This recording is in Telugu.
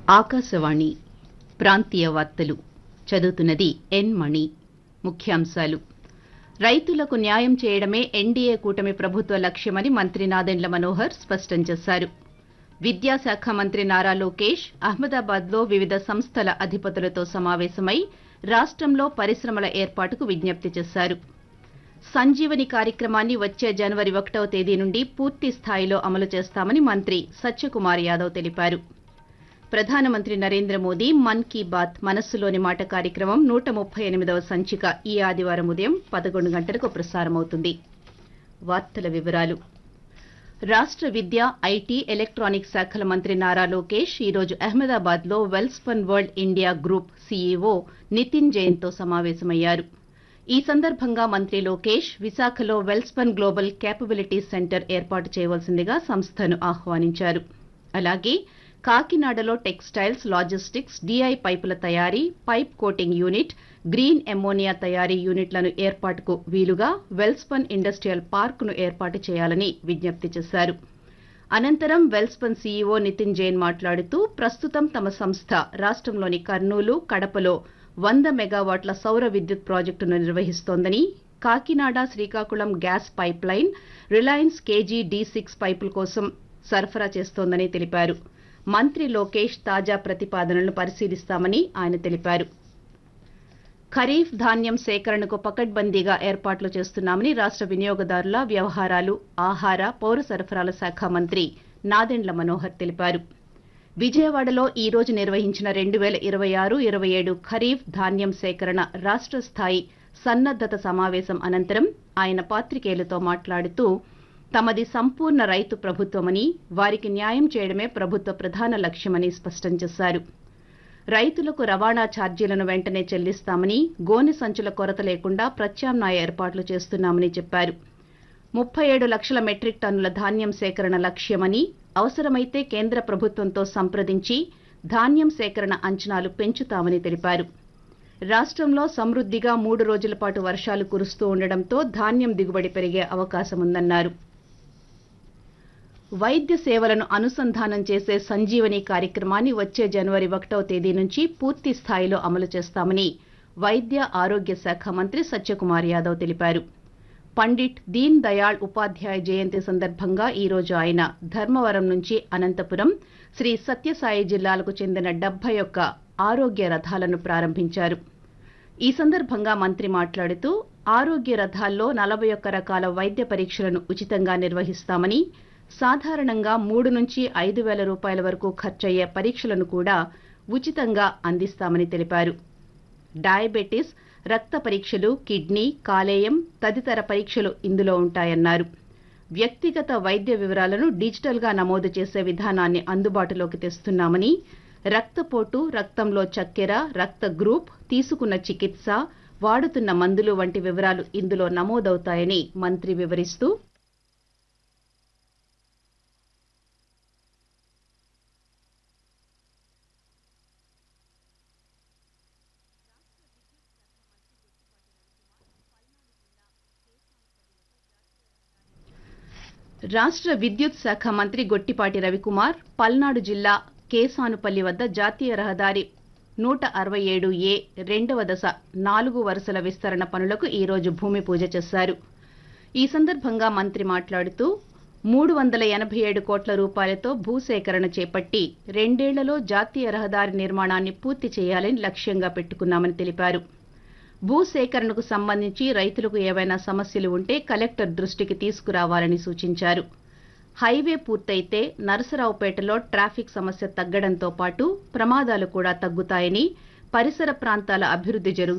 ఆకాశవాణి ప్రాంతీయ వార్తలు చదువుతున్నది ఎన్ మణి ముఖ్యాంశాలు రైతులకు న్యాయం చేయడమే ఎన్డీఏ కూటమి ప్రభుత్వ లక్ష్యమని మంత్రి నాదెండ్ల మనోహర్ స్పష్టం చేశారు విద్యాశాఖ మంత్రి నారా లోకేష్ అహ్మదాబాద్లో వివిధ సంస్థల అధిపతులతో సమావేశమై రాష్టంలో పరిశ్రమల ఏర్పాటుకు విజ్ఞప్తి చేశారు సంజీవని కార్యక్రమాన్ని వచ్చే జనవరి ఒకటవ తేదీ నుండి పూర్తి స్థాయిలో అమలు చేస్తామని మంత్రి సత్యకుమార్ యాదవ్ తెలిపారు ప్రధానమంత్రి నరేంద్ర మోదీ మన్ కీ బాత్ మనస్సులోని మాట కార్యక్రమం నూట ముప్పై ఎనిమిదవ సంచిక ఈ ఆదివారం ఉదయం పదకొండు గంటలకు ప్రసారమవుతుంది వార్తల వివరాలు రాష్ట విద్య ఐటీ ఎలక్ట్రానిక్స్ శాఖల మంత్రి నారా లోకేష్ ఈరోజు అహ్మదాబాద్లో Welspun world India group CEO Nitin జైన్తో సమావేశమయ్యారు ఈ సందర్భంగా మంత్రి లోకేష్ విశాఖలో వెల్స్పన్ గ్లోబల్ కేపబిలిటీస్ సెంటర్ ఏర్పాటు చేయవలసిందిగా సంస్థను ఆహ్వానించారు అలాగే కాకినాడలో టెక్స్టైల్స్ లాజిస్టిక్స్ డీఐ పైపుల తయారీ pipe coating unit green ammonia తయారీ యూనిట్లను ఏర్పాటుకు వీలుగా వెల్స్పన్ ఇండస్ట్రియల్ పార్కును ఏర్పాటు చేయాలని విజ్ఞప్తి చేశారు అనంతరం వెల్స్పన్ సీఈఓ నితిన్ జైన్ మాట్లాడుతూ ప్రస్తుతం తమ సంస్థ రాష్టంలోని కర్నూలు కడపలో వంద మెగావాట్ల సౌర విద్యుత్ ప్రాజెక్టును నిర్వహిస్తోందని Kakinada Srikakulam gas pipeline Reliance KG D six పైపుల కోసం సరఫరా చేస్తోందని తెలిపారు మంత్రి లోకేష్ తాజా ప్రతిపాదనలను పరిశీలిస్తామని ఆయన తెలిపారు ఖరీఫ్ ధాన్యం సేకరణకు పకడ్బందీగా ఏర్పాట్లు చేస్తున్నామని రాష్ట వినియోగదారుల వ్యవహారాలు ఆహార పౌర సరఫరాల శాఖ మంత్రి నాదెండ్ల మనోహర్ తెలిపారు విజయవాడలో ఈ రోజు నిర్వహించిన రెండు వేల ఇరవై ఆరు ఇరవై ఏడు ఖరీఫ్ ధాన్యం సేకరణ రాష్ట స్థాయి సన్నద్దత సమావేశం అనంతరం ఆయన పాత్రికేయులతో మాట్లాడుతూ తమది సంపూర్ణ రైతు ప్రభుత్వమని వారికి న్యాయం చేయడమే ప్రభుత్వ ప్రధాన లక్ష్యమని స్పష్టం చేశారు రైతులకు రవాణా ఛార్జీలను వెంటనే చెల్లిస్తామని గోనె సంచుల కొరత లేకుండా ప్రత్యామ్నాయ ఏర్పాట్లు చేస్తున్నామని చెప్పారు ముప్పై ఏడు లక్షల మెట్రిక్ టన్నుల ధాన్యం సేకరణ లక్ష్యమని అవసరమైతే కేంద్ర ప్రభుత్వంతో సంప్రదించి ధాన్యం సేకరణ అంచనాలు పెంచుతామని తెలిపారు రాష్టంలో సమృద్దిగా మూడు రోజుల పాటు వర్షాలు కురుస్తూ ఉండడంతో ధాన్యం దిగుబడి పెరిగే అవకాశముందన్నారు వైద్య సేవలను అనుసంధానం చేసే సంజీవని కార్యక్రమాన్ని వచ్చే జనవరి ఒకటవ తేదీ నుంచి పూర్తి స్థాయిలో అమలు చేస్తామని వైద్య ఆరోగ్య శాఖ మంత్రి సత్యకుమార్ యాదవ్ తెలిపారు పండిట్ దీన్ దయాళ్ ఉపాధ్యాయ జయంతి సందర్భంగా ఈ రోజు ఆయన ధర్మవరం నుంచి అనంతపురం శ్రీ సత్యసాయి జిల్లాలకు చెందిన డెబ్బై ఒక్క ఆరోగ్య రథాలను ప్రారంభించారు ఈ సందర్భంగా మంత్రి మాట్లాడుతూ ఆరోగ్య రథాల్లో నలభై ఒక్క రకాల వైద్య పరీక్షలను ఉచితంగా నిర్వహిస్తామని సాధారణంగా మూడు నుంచి ఐదు వేల రూపాయల వరకు ఖర్చయ్యే పరీక్షలను కూడా ఉచితంగా అందిస్తామని తెలిపారు డయాబెటిస్ రక్త పరీక్షలు కిడ్నీ కాలేయం తదితర పరీక్షలు ఇందులో ఉంటాయన్నారు వ్యక్తిగత వైద్య వివరాలను డిజిటల్గా నమోదు చేసే విధానాన్ని అందుబాటులోకి తెస్తున్నామని రక్తపోటు రక్తంలో చక్కెర రక్త గ్రూప్ తీసుకున్న చికిత్స వాడుతున్న మందులు వంటి వివరాలు ఇందులో నమోదవుతాయని మంత్రి వివరిస్తూ రాష్ట విద్యుత్ శాఖ మంత్రి గొట్టిపాటి రవికుమార్ పల్నాడు జిల్లా కేసానుపల్లి వద్ద జాతీయ రహదారి నూట అరవై ఏడు ఏ రెండవ దశ నాలుగు వరుసల విస్తరణ పనులకు ఈ రోజు భూమి పూజ చేశారు ఈ సందర్భంగా మంత్రి మాట్లాడుతూ మూడు వందల ఎనభై ఏడు కోట్ల రూపాయలతో భూసేకరణ చేపట్టి రెండేళ్లలో జాతీయ రహదారి నిర్మాణాన్ని పూర్తి చేయాలని లక్ష్యంగా పెట్టుకున్నామని తెలిపారు భూసేకరణకు సంబంధించి రైతులకు ఏవైనా సమస్యలు ఉంటే కలెక్టర్ దృష్టికి తీసుకురావాలని సూచించారు హైవే పూర్తయితే నరసరావుపేటలో ట్రాఫిక్ సమస్య తగ్గడంతో పాటు ప్రమాదాలు కూడా తగ్గుతాయని పరిసర ప్రాంతాల అభివృద్ది జరుగుతుందని